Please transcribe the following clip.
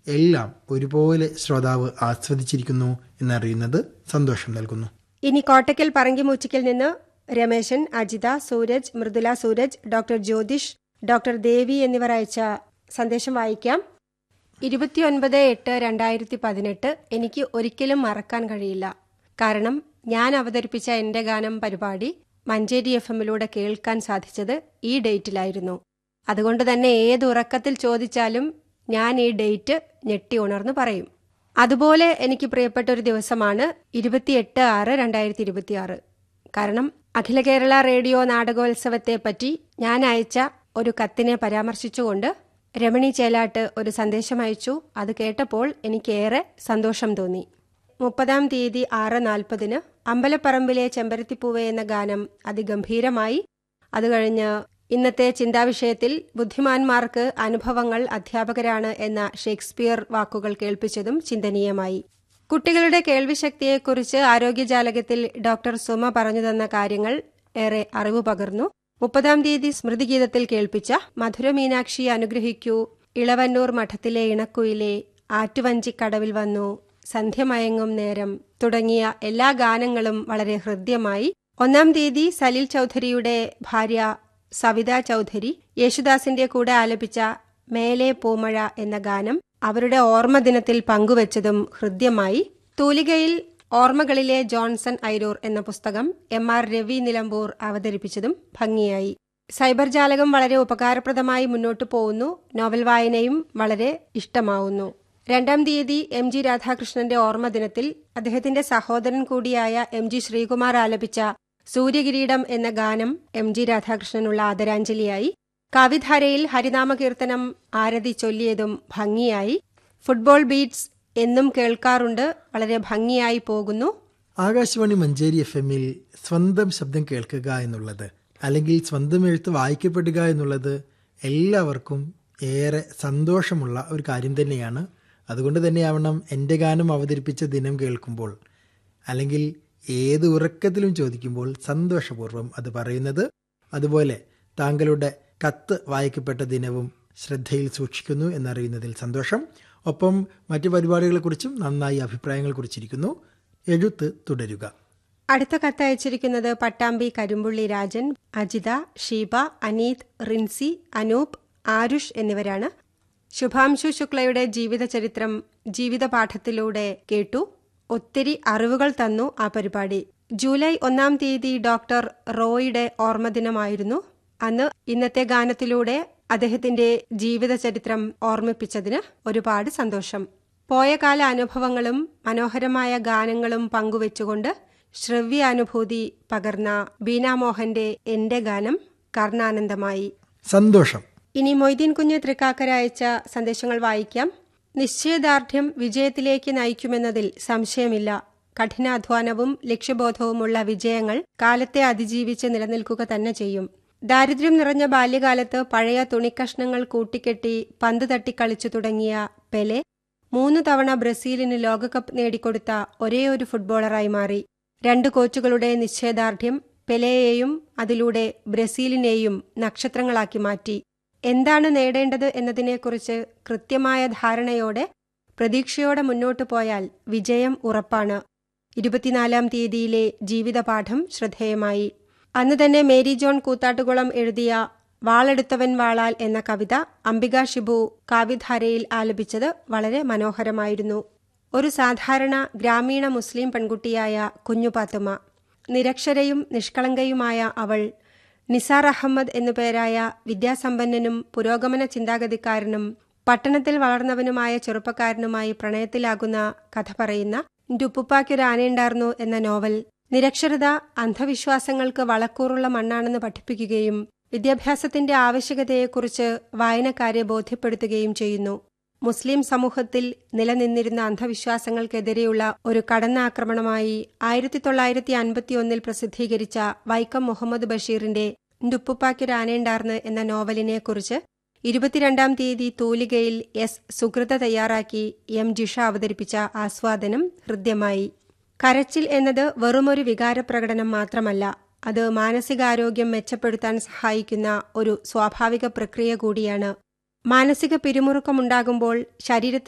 എല്ലാം ഒരുപോലെ ശ്രോതാവ് ആസ്വദിച്ചിരിക്കുന്നു എന്നറിയുന്നത് സന്തോഷം നൽകുന്നു ഇനി കോട്ടയ്ക്കൽ പറങ്കിമൂച്ചിക്കിൽ നിന്ന് രമേശൻ അജിത സൂരജ് മൃദുല സൂരജ് ഡോക്ടർ ജ്യോതിഷ് ഡോക്ടർ ദേവി എന്നിവർ അയച്ച സന്ദേശം വായിക്കാം ഇരുപത്തിയൊൻപത് എട്ട് രണ്ടായിരത്തി പതിനെട്ട് എനിക്ക് ഒരിക്കലും മറക്കാൻ കഴിയില്ല കാരണം ഞാൻ അവതരിപ്പിച്ച എന്റെ ഗാനം പരിപാടി മഞ്ചേരി എഫ് എമ്മിലൂടെ കേൾക്കാൻ സാധിച്ചത് ഈ ഡേറ്റിലായിരുന്നു അതുകൊണ്ട് തന്നെ ഏത് ഉറക്കത്തിൽ ചോദിച്ചാലും ഞാൻ ഈ ഡേറ്റ് ഞെട്ടി ഉണർന്നു പറയും അതുപോലെ എനിക്ക് പ്രിയപ്പെട്ട ഒരു ദിവസമാണ് ഇരുപത്തിയെട്ട് ആറ് രണ്ടായിരത്തി ഇരുപത്തിയാറ് കാരണം അഖില കേരള റേഡിയോ നാടകോത്സവത്തെ പറ്റി ഞാൻ അയച്ച ഒരു കത്തിനെ പരാമർശിച്ചുകൊണ്ട് രമണി ചേലാട്ട് ഒരു സന്ദേശം അയച്ചു അത് കേട്ടപ്പോൾ എനിക്കേറെ സന്തോഷം തോന്നി മുപ്പതാം തീയതി ആറ് നാൽപ്പതിന് അമ്പലപ്പറമ്പിലെ ചെമ്പരത്തിപ്പൂവെ എന്ന ഗാനം അതിഗംഭീരമായി അത് കഴിഞ്ഞ് ഇന്നത്തെ ചിന്താവിഷയത്തിൽ ബുദ്ധിമാന്മാർക്ക് അനുഭവങ്ങൾ അധ്യാപകരാണ് എന്ന ഷേക്സ്പിയർ വാക്കുകൾ കേൾപ്പിച്ചതും ചിന്തനീയമായി കുട്ടികളുടെ കേൾവിശക്തിയെക്കുറിച്ച് ആരോഗ്യജാലകത്തിൽ ഡോക്ടർ സുമ പറഞ്ഞു തന്ന കാര്യങ്ങൾ ഏറെ അറിവ് പകർന്നു മുപ്പതാം തീയതി സ്മൃതിഗീതത്തിൽ കേൾപ്പിച്ച മധുര മീനാക്ഷി അനുഗ്രഹിക്കൂ ഇളവന്നൂർ മഠത്തിലെ ഇണക്കുയിലെ ആറ്റുവഞ്ചിക്കടവിൽ വന്നു സന്ധ്യമയങ്ങും നേരം തുടങ്ങിയ എല്ലാ ഗാനങ്ങളും വളരെ ഹൃദ്യമായി ഒന്നാം തീയതി സലിൽ ചൗധരിയുടെ ഭാര്യ സവിത ചൗധരി യേശുദാസിന്റെ കൂടെ ആലപിച്ച മേലെ പൂമഴ എന്ന ഗാനം അവരുടെ ഓർമ്മദിനത്തിൽ പങ്കുവച്ചതും ഹൃദ്യമായി തൂലികയിൽ ഓർമ്മകളിലെ ജോൺസൺ ഐരൂർ എന്ന പുസ്തകം എം ആർ രവി നിലമ്പൂർ അവതരിപ്പിച്ചതും ഭംഗിയായി സൈബർ ജാലകം വളരെ ഉപകാരപ്രദമായി മുന്നോട്ടു പോകുന്നു നോവൽ വായനയും വളരെ ഇഷ്ടമാവുന്നു രണ്ടാം തീയതി എം ജി രാധാകൃഷ്ണന്റെ ഓർമ്മദിനത്തിൽ അദ്ദേഹത്തിന്റെ സഹോദരൻ കൂടിയായ എം ജി ശ്രീകുമാർ ആലപിച്ച സൂര്യകിരീടം എന്ന ഗാനം എം ജി രാധാകൃഷ്ണനുള്ള ആദരാഞ്ജലിയായി കാവിധാരയിൽ ഹരിനാമ കീർത്തനം ആരതി ചൊല്ലിയതും ഭംഗിയായി ഫുട്ബോൾ ബീറ്റ്സ് എന്നും കേൾക്കാറുണ്ട് വളരെ ഭംഗിയായി പോകുന്നു ആകാശവാണി മഞ്ചേരി എഫ് എമ്മിൽ സ്വന്തം ശബ്ദം കേൾക്കുക എന്നുള്ളത് അല്ലെങ്കിൽ സ്വന്തം എഴുത്ത് വായിക്കപ്പെടുക എന്നുള്ളത് എല്ലാവർക്കും ഏറെ സന്തോഷമുള്ള ഒരു കാര്യം തന്നെയാണ് അതുകൊണ്ട് തന്നെയാവണം എൻ്റെ ഗാനം അവതരിപ്പിച്ച ദിനം കേൾക്കുമ്പോൾ അല്ലെങ്കിൽ ഏത് ഉറക്കത്തിലും ചോദിക്കുമ്പോൾ സന്തോഷപൂർവ്വം അത് പറയുന്നത് അതുപോലെ താങ്കളുടെ കത്ത് വായിക്കപ്പെട്ട ദിനവും ശ്രദ്ധയിൽ സൂക്ഷിക്കുന്നു എന്നറിയുന്നതിൽ സന്തോഷം ഒപ്പം മറ്റു പരിപാടികളെക്കുറിച്ചും നന്നായി അഭിപ്രായങ്ങൾ കുറിച്ചിരിക്കുന്നു എഴുത്ത് തുടരുക അടുത്ത കത്ത് അയച്ചിരിക്കുന്നത് പട്ടാമ്പി കരിമ്പുള്ളി രാജൻ അജിത ഷീബ അനീത് റിൻസി അനൂപ് ആരുഷ് എന്നിവരാണ് ശുഭാംശു ശുക്ലയുടെ ജീവിതചരിത്രം ജീവിത പാഠത്തിലൂടെ കേട്ടു ഒത്തിരി അറിവുകൾ തന്നു ആ പരിപാടി ജൂലൈ ഒന്നാം തീയതി ഡോക്ടർ റോയുടെ ഓർമ്മദിനമായിരുന്നു അന്ന് ഇന്നത്തെ ഗാനത്തിലൂടെ അദ്ദേഹത്തിന്റെ ജീവിതചരിത്രം ഓർമ്മിപ്പിച്ചതിന് ഒരുപാട് സന്തോഷം പോയകാല അനുഭവങ്ങളും മനോഹരമായ ഗാനങ്ങളും പങ്കുവെച്ചുകൊണ്ട് ശ്രവ്യാനുഭൂതി പകർന്ന ബീന മോഹന്റെ എന്റെ ഗാനം കർണാനന്ദമായി സന്തോഷം ഇനി മൊയ്തീൻ കുഞ്ഞ് തൃക്കാക്കര അയച്ച സന്ദേശങ്ങൾ വായിക്കാം നിശ്ചയദാർഢ്യം വിജയത്തിലേക്ക് നയിക്കുമെന്നതിൽ സംശയമില്ല കഠിനാധ്വാനവും ലക്ഷ്യബോധവുമുള്ള വിജയങ്ങൾ കാലത്തെ അതിജീവിച്ച് നിലനിൽക്കുക തന്നെ ചെയ്യും ദാരിദ്ര്യം നിറഞ്ഞ ബാല്യകാലത്ത് പഴയ തുണിക്കഷ്ണങ്ങൾ കൂട്ടിക്കെട്ടി പന്ത് തട്ടിക്കളിച്ചു തുടങ്ങിയ പെലെ മൂന്ന് തവണ ബ്രസീലിന് ലോകകപ്പ് നേടിക്കൊടുത്ത ഒരേയൊരു ഫുട്ബോളറായി മാറി രണ്ട് കോച്ചുകളുടെ നിശ്ചയദാർഢ്യം പെലെയെയും അതിലൂടെ ബ്രസീലിനെയും നക്ഷത്രങ്ങളാക്കി മാറ്റി എന്താണ് നേടേണ്ടത് എന്നതിനെക്കുറിച്ച് കൃത്യമായ ധാരണയോടെ പ്രതീക്ഷയോടെ മുന്നോട്ടു പോയാൽ വിജയം ഉറപ്പാണ് ഇരുപത്തിനാലാം തീയതിയിലെ ജീവിതപാഠം ശ്രദ്ധേയമായി അന്ന് തന്നെ മേരി ജോൺ കൂത്താട്ടുകുളം എഴുതിയ വാളെടുത്തവൻ വാളാൽ എന്ന കവിത അംബിക ഷിബു കാവ്യധാരയിൽ ആലപിച്ചത് വളരെ മനോഹരമായിരുന്നു ഒരു സാധാരണ ഗ്രാമീണ മുസ്ലിം പെൺകുട്ടിയായ കുഞ്ഞുപാത്തുമ്മ നിരക്ഷരയും നിഷ്കളങ്കയുമായ അവൾ നിസാർ അഹമ്മദ് എന്നു പേരായ വിദ്യാസമ്പന്നനും പുരോഗമന ചിന്താഗതിക്കാരനും പട്ടണത്തിൽ വളർന്നവനുമായ ചെറുപ്പക്കാരനുമായി പ്രണയത്തിലാകുന്ന കഥ പറയുന്ന എന്റെ ഉപ്പുപ്പാക്കൊരു ആനയുണ്ടായിരുന്നു എന്ന നോവൽ നിരക്ഷരത അന്ധവിശ്വാസങ്ങൾക്ക് വളക്കൂറുള്ള മണ്ണാണെന്ന് പഠിപ്പിക്കുകയും വിദ്യാഭ്യാസത്തിന്റെ ആവശ്യകതയെക്കുറിച്ച് വായനക്കാരെ ബോധ്യപ്പെടുത്തുകയും ചെയ്യുന്നു മുസ്ലിം സമൂഹത്തിൽ നിലനിന്നിരുന്ന അന്ധവിശ്വാസങ്ങൾക്കെതിരെയുള്ള ഒരു കടന്നാക്രമണമായി ആയിരത്തി തൊള്ളായിരത്തി അൻപത്തിയൊന്നിൽ പ്രസിദ്ധീകരിച്ച വൈക്കം മുഹമ്മദ് ബഷീറിന്റെ ഡുപ്പുപ്പാക്കൊരു ആനയുണ്ടാർന്ന് എന്ന നോവലിനെ കുറിച്ച് ഇരുപത്തിരണ്ടാം തീയതി തൂലികയിൽ എസ് സുകൃത തയ്യാറാക്കി എം ജിഷ അവതരിപ്പിച്ച ആസ്വാദനം ഹൃദ്യമായി കരച്ചിൽ എന്നത് വെറുമൊരു വികാരപ്രകടനം മാത്രമല്ല അത് മാനസികാരോഗ്യം മെച്ചപ്പെടുത്താൻ സഹായിക്കുന്ന ഒരു സ്വാഭാവിക പ്രക്രിയ കൂടിയാണ് മാനസിക പിരിമുറുക്കമുണ്ടാകുമ്പോൾ ശരീരത്തിൽ